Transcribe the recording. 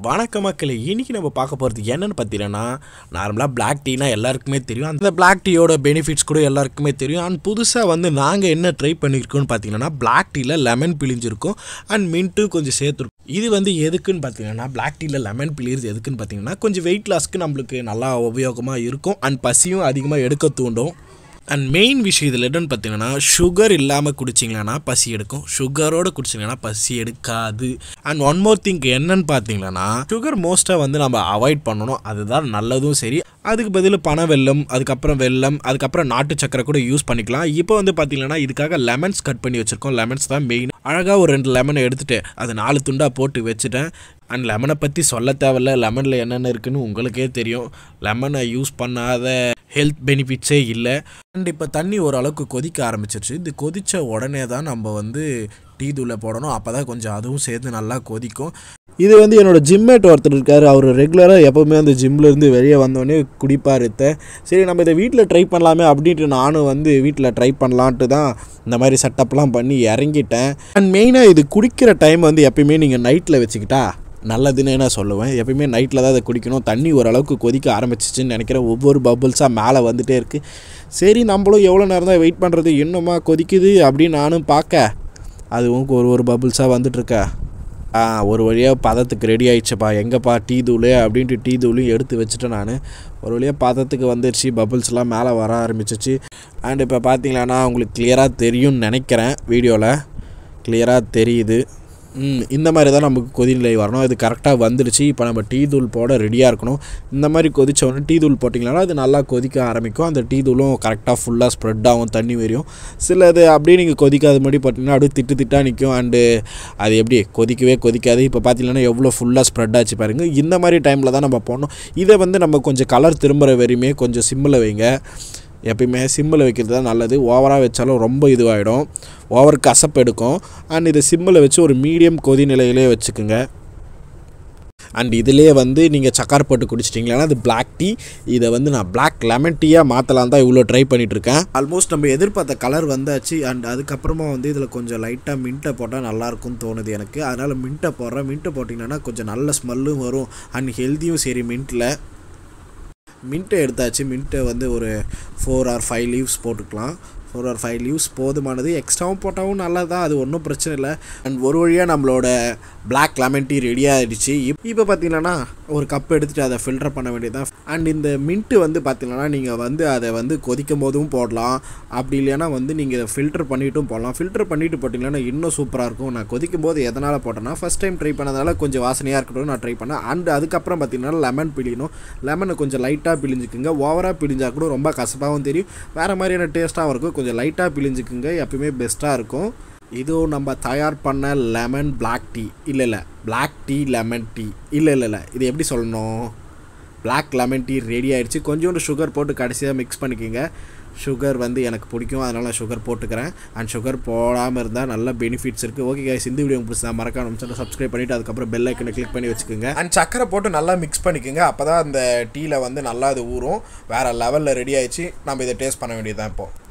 வணக்க மக்களே இன்னைக்கு நம்ம பார்க்க போகிறது என்னன்னு பார்த்தீங்கன்னா நார்மலாக பிளாக் டீனா எல்லாருக்குமே தெரியும் அந்த பிளாக் டீயோட பெனிஃபிட்ஸ் கூட எல்லாருக்குமே தெரியும் அண்ட் புதுசாக வந்து நாங்கள் என்ன ட்ரை பண்ணியிருக்கோம்னு பார்த்தீங்கன்னா பிளாக் டீயில் லெமன் பிழிஞ்சிருக்கும் அண்ட் மின்ட்டும் கொஞ்சம் சேர்த்துருக்கும் இது வந்து எதுக்குன்னு பார்த்தீங்கன்னா பிளாக் டீயில் லெமன் பிழிறது எதுக்குன்னு பார்த்தீங்கன்னா கொஞ்சம் வெயிட் லாஸ்க்கு நம்மளுக்கு நல்லா உபயோகமாக இருக்கும் அண்ட் பசியும் அதிகமாக எடுக்க தூண்டும் அண்ட் மெயின் விஷயம் இதில் என்னன்னு பார்த்தீங்கன்னா சுகர் இல்லாமல் குடிச்சிங்கன்னா பசி எடுக்கும் சுகரோடு குடிச்சிங்கன்னா பசி எடுக்காது அண்ட் ஒன் மோர் திங் என்னன்னு பார்த்தீங்கன்னா சுகர் மோஸ்ட்டாக வந்து நம்ம அவாய்ட் பண்ணணும் அதுதான் நல்லதும் சரி அதுக்கு பதில் பனை வெல்லம் அதுக்கப்புறம் வெல்லம் அதுக்கப்புறம் நாட்டு சக்கரை கூட யூஸ் பண்ணிக்கலாம் இப்போ வந்து பார்த்தீங்கன்னா இதுக்காக லெமன்ஸ் கட் பண்ணி வச்சுருக்கோம் லெமன்ஸ் தான் மெயின் அழகாக ஒரு ரெண்டு லெமனை எடுத்துட்டு அது நாலு துண்டாக போட்டு வச்சுட்டேன் அண்ட் லெமனை பற்றி சொல்ல தேவையில்ல லெமனில் என்னென்ன இருக்குன்னு உங்களுக்கே தெரியும் லெமனை யூஸ் பண்ணாத ஹெல்த் பெனிஃபிட்ஸே இல்லை அண்ட் இப்போ தண்ணி ஓரளவுக்கு கொதிக்க ஆரம்பிச்சிருச்சு இது கொதித்த உடனே தான் நம்ம வந்து டீ தூளை போடணும் அப்போ தான் கொஞ்சம் அதுவும் சேர்த்து நல்லா கொதிக்கும் இது வந்து என்னோட ஜிம்மேட் ஒருத்தர் இருக்கார் அவர் ரெகுலராக எப்போவுமே அந்த ஜிம்லேருந்து வெளியே வந்தோடனே குடிப்பார் இத்த சரி நம்ம இதை வீட்டில் ட்ரை பண்ணலாமே அப்படின்ட்டு நானும் வந்து வீட்டில் ட்ரை பண்ணலான்ட்டு தான் இந்த மாதிரி செட்டப்லாம் பண்ணி இறங்கிட்டேன் அண்ட் மெயினாக இது குடிக்கிற டைம் வந்து எப்பயுமே நீங்கள் நைட்டில் வச்சுக்கிட்டா நல்லதுன்னு நான் சொல்லுவேன் எப்பயுமே நைட்டில் தான் அதை குடிக்கணும் தண்ணி ஓரளவுக்கு கொதிக்க ஆரம்பிச்சிச்சுன்னு நினைக்கிறேன் ஒவ்வொரு பபுள்ஸாக மேலே வந்துட்டே இருக்குது சரி நம்மளும் எவ்வளோ நேரம் தான் வெயிட் பண்ணுறது இன்னுமா கொதிக்குது அப்படின்னு நானும் பார்க்க அதுவும் ஒரு ஒரு பபுள்ஸாக வந்துட்டுருக்கா ஆ ஒரு வழியாக பதத்துக்கு ரெடி ஆயிடுச்சுப்பா எங்கப்பா டீ தூள் அப்படின்ட்டு டீ தூளையும் எடுத்து வச்சுட்டேன் நான் ஒரு வழியாக பதத்துக்கு வந்துடுச்சு பபுள்ஸ்லாம் மேலே வர ஆரம்பிச்சிச்சு அண்ட் இப்போ பார்த்தீங்கன்னா உங்களுக்கு கிளியராக தெரியும்னு நினைக்கிறேன் வீடியோவில் கிளியராக தெரியுது ம் இந்த மாதிரி தான் நமக்கு கொதிநிலை வரணும் இது கரெக்டாக வந்துடுச்சு இப்போ நம்ம டீ தூள் போட ரெடியாக இருக்கணும் இந்த மாதிரி கொதிச்ச உடனே டீ தூள் போட்டிங்கன்னா அது நல்லா கொதிக்க ஆரம்பிக்கும் அந்த டீ தூளும் கரெக்டாக ஃபுல்லாக ஸ்ப்ரெட் ஆகும் தண்ணி வரையும் சிலது அப்படியே நீங்கள் கொதிக்காத மாதிரி போட்டிங்கன்னா அப்படியே திட்டு திட்டாக நிற்கும் அண்டு அது எப்படி கொதிக்கவே கொதிக்காது இப்போ பார்த்தீங்கன்னா எவ்வளோ ஃபுல்லாக ஸ்ப்ரெட் ஆச்சு பாருங்கள் இந்த மாதிரி டைமில் தான் நம்ம போடணும் இதை வந்து நம்ம கொஞ்சம் கலர் திரும்புகிற வரையுமே கொஞ்சம் சிம்மில் வைங்க எப்பயுமே சிம்மில் வைக்கிறது தான் நல்லது ஓவராக வச்சாலும் ரொம்ப இதுவாகிடும் ஓவர் கசப்பு எடுக்கும் அண்ட் இதை சிம்மில் வச்சு ஒரு மீடியம் கொதி நிலையிலே வச்சுக்கோங்க அண்ட் இதிலே வந்து நீங்கள் சக்கரை போட்டு குடிச்சிட்டிங்களா அது பிளாக் டீ இதை வந்து நான் பிளாக் லெமன் டீயாக மாற்றலாம் தான் இவ்வளோ ட்ரை பண்ணிகிட்ருக்கேன் ஆல்மோஸ்ட் நம்ம எதிர்பார்த்த கலர் வந்தாச்சு அண்ட் அதுக்கப்புறமா வந்து இதில் கொஞ்சம் லைட்டாக மின்ட்டை போட்டால் நல்லாயிருக்கும்னு தோணுது எனக்கு அதனால் மின்ட்டை போடுறேன் மின்ட்டை போட்டிங்கன்னா கொஞ்சம் நல்ல ஸ்மெல்லும் வரும் அண்ட் ஹெல்த்தியும் சரி மின்ட்டில் மின்ட்டை எடுத்தாச்சு மின்ட்டை வந்து ஒரு ஃபோர் ஆர் ஃபைவ் லீவ்ஸ் போட்டுக்கலாம் ஃபோர் ஆர் ஃபைவ் லீவ்ஸ் போதுமானது எக்ஸ்ட்ராவும் போட்டாவும் நல்லா தான் அது ஒன்றும் பிரச்சனை இல்லை அண்ட் ஒரு வழியாக நம்மளோட பிளாக் லெமன் டீ ரெடி ஆகிடுச்சு இப்போ பார்த்தீங்கன்னா ஒரு கப் எடுத்துகிட்டு அதை ஃபில்டர் பண்ண வேண்டியதுதான் அண்ட் இந்த மின்ட்டு வந்து பார்த்தீங்கன்னா நீங்கள் வந்து அதை வந்து கொதிக்கும் போதும் போடலாம் அப்படி இல்லைன்னா வந்து நீங்கள் இதை ஃபில்டர் பண்ணிட்டும் போடலாம் ஃபில்டர் பண்ணிட்டு போட்டிங்கன்னா இன்னும் சூப்பராக இருக்கும் நான் கொதிக்கும் போது எதனால் போட்டேன்னா ஃபஸ்ட் டைம் ட்ரை பண்ணதால கொஞ்சம் வாசனையாக இருக்கட்டும் நான் ட்ரை பண்ணேன் அண்ட் அதுக்கப்புறம் பார்த்தீங்கன்னா லெமன் பிழியணும் லெமனை கொஞ்சம் லைட்டாக பிழிஞ்சுக்குங்க ஓவராக பிழிஞ்சா கூட ரொம்ப கசப்பாகவும் தெரியும் வேறு மாதிரியான டேஸ்ட்டாகவும் இருக்கும் கொஞ்சம் லைட்டாக பிழிஞ்சுக்குங்க எப்பயுமே பெஸ்ட்டாக இருக்கும் இதுவும் நம்ம தயார் பண்ண லெமன் பிளாக் டீ இல்லை இல்லை பிளாக் டீ லெமன் டீ இல்லை இல்லை இல்லை இது எப்படி சொல்லணும் பிளாக் லெமன் டீ ரெடி ஆயிடுச்சு கொஞ்சோண்டு சுகர் போட்டு கடைசியாக மிக்ஸ் பண்ணிக்கோங்க சுகர் வந்து எனக்கு பிடிக்கும் அதனால் நான் சுகர் போட்டுக்கிறேன் அண்ட் சுகர் போடாமல் இருந்தால் நல்ல பெனிஃபிட்ஸ் இருக்குது ஓகே guys இந்த வீடியோ பிடிச்சா மறக்காம சேனல் சப்ஸ்கிரைப் பண்ணிவிட்டு அதுக்கப்புறம் பெல் ஐக்கனை கிளிக் பண்ணி வச்சுக்கோங்க அண்ட் சக்கரை போட்டு நல்லா மிக்ஸ் பண்ணிக்கோங்க அப்போ தான் அந்த டீயில் வந்து நல்லா அது ஊறும் வேறு லெவலில் ரெடி ஆயிடுச்சு நம்ம இதை டேஸ்ட் பண்ண வேண்டியது தான் இப்போது